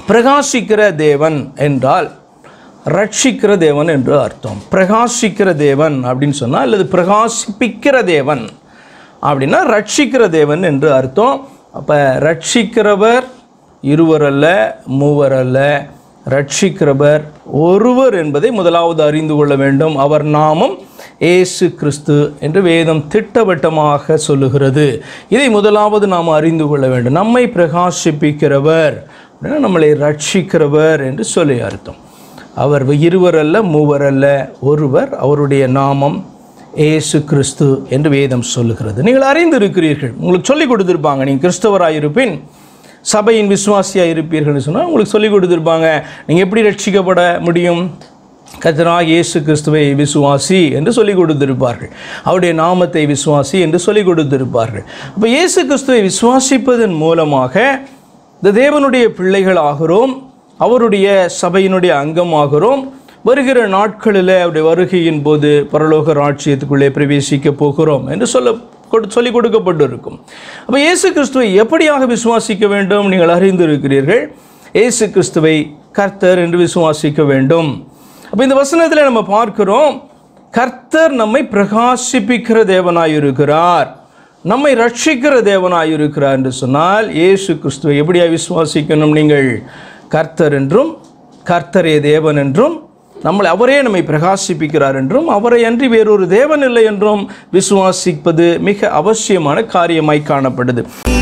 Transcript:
பிரகாசிக்கிற தேவன் என்றால் ரட்சிக்கிற தேவன் என்று அர்த்தம் பிரகாசிக்கிற தேவன் அப்படின்னு சொன்னால் அல்லது பிரகாசிப்பிக்கிற தேவன் அப்படின்னா ரட்சிக்கிற தேவன் என்று அர்த்தம் அப்போ ரட்சிக்கிறவர் இருவர் அல்ல மூவர் அல்ல ரட்சிக்கிறவர் ஒருவர் என்பதை முதலாவது அறிந்து கொள்ள வேண்டும் அவர் நாமம் ஏசு கிறிஸ்து என்று வேதம் திட்டவட்டமாக சொல்லுகிறது இதை முதலாவது நாம் அறிந்து கொள்ள வேண்டும் நம்மை பிரகாசிப்பிக்கிறவர் அப்படின்னா நம்மளை ரட்சிக்கிறவர் என்று சொல்லி அர்த்தம் அவர் இருவர் அல்ல மூவர் அல்ல ஒருவர் அவருடைய நாமம் ஏசு கிறிஸ்து என்று வேதம் சொல்லுகிறது நீங்கள் அறிந்திருக்கிறீர்கள் உங்களுக்கு சொல்லிக் கொடுத்துருப்பாங்க நீங்கள் கிறிஸ்தவராக இருப்பின் சபையின் விசுவாசியாக இருப்பீர்கள்னு சொன்னால் உங்களுக்கு சொல்லிக் கொடுத்துருப்பாங்க நீங்கள் எப்படி ரட்சிக்கப்பட முடியும் கர்த்தராக இயேசு கிறிஸ்துவை விசுவாசி என்று சொல்லிக் கொடுத்திருப்பார்கள் அவருடைய நாமத்தை விசுவாசி என்று சொல்லிக் கொடுத்திருப்பார்கள் அப்போ இயேசு கிறிஸ்துவை விசுவாசிப்பதன் மூலமாக இந்த தேவனுடைய பிள்ளைகள் ஆகிறோம் அவருடைய சபையினுடைய அங்கமாகிறோம் வருகிற நாட்களில் அவருடைய வருகையின் போது பரலோக ராட்சியத்துக்குள்ளே பிரவேசிக்க போகிறோம் என்று சொல்ல கொடு சொல்லிக் கொடுக்கப்பட்டிருக்கும் அப்போ இயேசு கிறிஸ்துவை எப்படியாக விசுவாசிக்க வேண்டும் நீங்கள் அறிந்திருக்கிறீர்கள் இயேசு கிறிஸ்துவை கர்த்தர் என்று விசுவாசிக்க வேண்டும் அப்போ இந்த வசனத்தில் நம்ம பார்க்கிறோம் கர்த்தர் நம்மை பிரகாசிப்பிக்கிற தேவனாயிருக்கிறார் நம்மை ரட்சிக்கிற தேவனாயிருக்கிறார் என்று சொன்னால் இயேசு கிறிஸ்துவை எப்படியா விசுவாசிக்கணும் நீங்கள் கர்த்தர் என்றும் கர்த்தரே தேவன் என்றும் நம்மளை அவரே நம்மை பிரகாசிப்பிக்கிறார் என்றும் அவரை அன்றி வேறொரு தேவன் இல்லை என்றும் விசுவாசிப்பது மிக அவசியமான காரியமாய் காணப்படுது